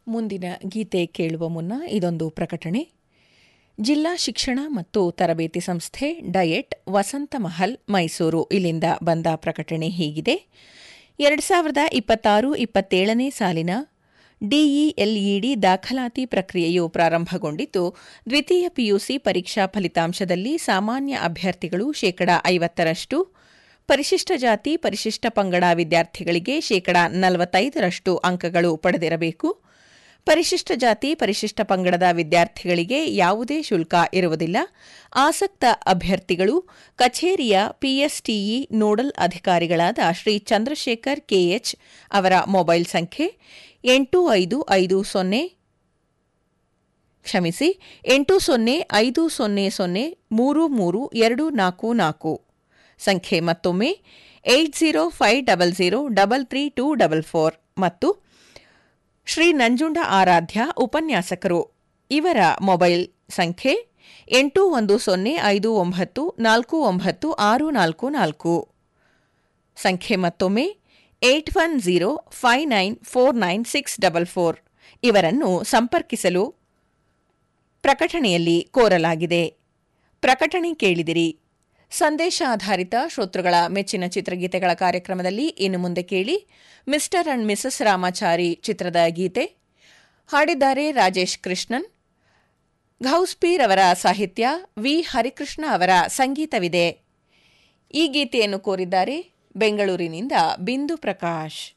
ಮುಂದಿನ ಗೀತೆ ಕೇಳುವ ಮುನ್ನ ಇದೊಂದು ಪ್ರಕಟಣೆ ಜಿಲ್ಲಾ ಶಿಕ್ಷಣ ಮತ್ತು ತರಬೇತಿ ಸಂಸ್ಥೆ ಡಯೆಟ್ ವಸಂತ ಮಹಲ್ ಮೈಸೂರು ಇಲ್ಲಿಂದ ಬಂದ ಪ್ರಕಟಣೆ ಹೀಗಿದೆ ಎರಡು ಸಾವಿರದ ಇಪ್ಪತ್ತಾರು ಇಪ್ಪತ್ತೇಳನೇ ಸಾಲಿನ ಡಿಇಎಲ್ಇಡಿ ದಾಖಲಾತಿ ಪ್ರಕ್ರಿಯೆಯು ಪ್ರಾರಂಭಗೊಂಡಿದ್ದು ದ್ವಿತೀಯ ಪಿಯುಸಿ ಪರೀಕ್ಷಾ ಫಲಿತಾಂಶದಲ್ಲಿ ಸಾಮಾನ್ಯ ಅಭ್ಯರ್ಥಿಗಳು ಶೇಕಡ ಐವತ್ತರಷ್ಟು ಪರಿಶಿಷ್ಟ ಜಾತಿ ಪರಿಶಿಷ್ಟ ಪಂಗಡ ವಿದ್ಯಾರ್ಥಿಗಳಿಗೆ ಶೇಕಡ ನಲವತ್ತೈದರಷ್ಟು ಅಂಕಗಳು ಪಡೆದಿರಬೇಕು ಪರಿಶಿಷ್ಟ ಜಾತಿ ಪರಿಶಿಷ್ಟ ಪಂಗಡದ ವಿದ್ಯಾರ್ಥಿಗಳಿಗೆ ಯಾವುದೇ ಶುಲ್ಕ ಇರುವುದಿಲ್ಲ ಆಸಕ್ತ ಅಭ್ಯರ್ಥಿಗಳು ಕಚೇರಿಯ ಪಿಎಸ್ಟಿಇ ನೋಡಲ್ ಅಧಿಕಾರಿಗಳಾದ ಶ್ರೀ ಚಂದ್ರಶೇಖರ್ ಕೆಎಚ್ ಅವರ ಮೊಬೈಲ್ ಸಂಖ್ಯೆ ಎಂಟು ಐದು ಐದು ಸೊನ್ನೆ ಕ್ಷಮಿಸಿ ಎಂಟು ಸೊನ್ನೆ ಐದು ಸೊನ್ನೆ ಸೊನ್ನೆ ಮೂರು ಮೂರು ಎರಡು ನಾಲ್ಕು ನಾಲ್ಕು ಸಂಖ್ಯೆ ಮತ್ತೊಮ್ಮೆ eight zero five double zero double three two double four ಮತ್ತು ಶ್ರೀ ನಂಜುಂಡ ಆರಾಧ್ಯ ಉಪನ್ಯಾಸಕರು ಇವರ ಮೊಬೈಲ್ ಸಂಖ್ಯೆ ಎಂಟು ಒಂದು ಸೊನ್ನೆ ಐದು ಒಂಬತ್ತು ನಾಲ್ಕು ಒಂಬತ್ತು ಆರು ನಾಲ್ಕು ನಾಲ್ಕು ಸಂಖ್ಯೆ ಮತ್ತೊಮ್ಮೆ eight one zero five nine four nine six double four ಇವರನ್ನು ಸಂಪರ್ಕಿಸಲು ಪ್ರಕಟಣೆಯಲ್ಲಿ ಕೋರಲಾಗಿದೆ ಪ್ರಕಟಣೆ ಕೇಳಿದಿರಿ ಸಂದೇಶ ಆಧಾರಿತ ಶ್ರೋತೃಗಳ ಮೆಚ್ಚಿನ ಚಿತ್ರಗೀತೆಗಳ ಕಾರ್ಯಕ್ರಮದಲ್ಲಿ ಇನ್ನು ಮುಂದೆ ಕೇಳಿ ಮಿಸ್ಟರ್ ಅಂಡ್ ಮಿಸಸ್ ರಾಮಾಚಾರಿ ಚಿತ್ರದ ಗೀತೆ ಹಾಡಿದ್ದಾರೆ ರಾಜೇಶ್ ಕೃಷ್ಣನ್ ಘೌಸ್ಪೀರ್ ಅವರ ಸಾಹಿತ್ಯ ವಿ ಹರಿಕೃಷ್ಣ ಅವರ ಸಂಗೀತವಿದೆ ಈ ಗೀತೆಯನ್ನು ಕೋರಿದ್ದಾರೆ ಬೆಂಗಳೂರಿನಿಂದ ಬಿಂದು ಪ್ರಕಾಶ್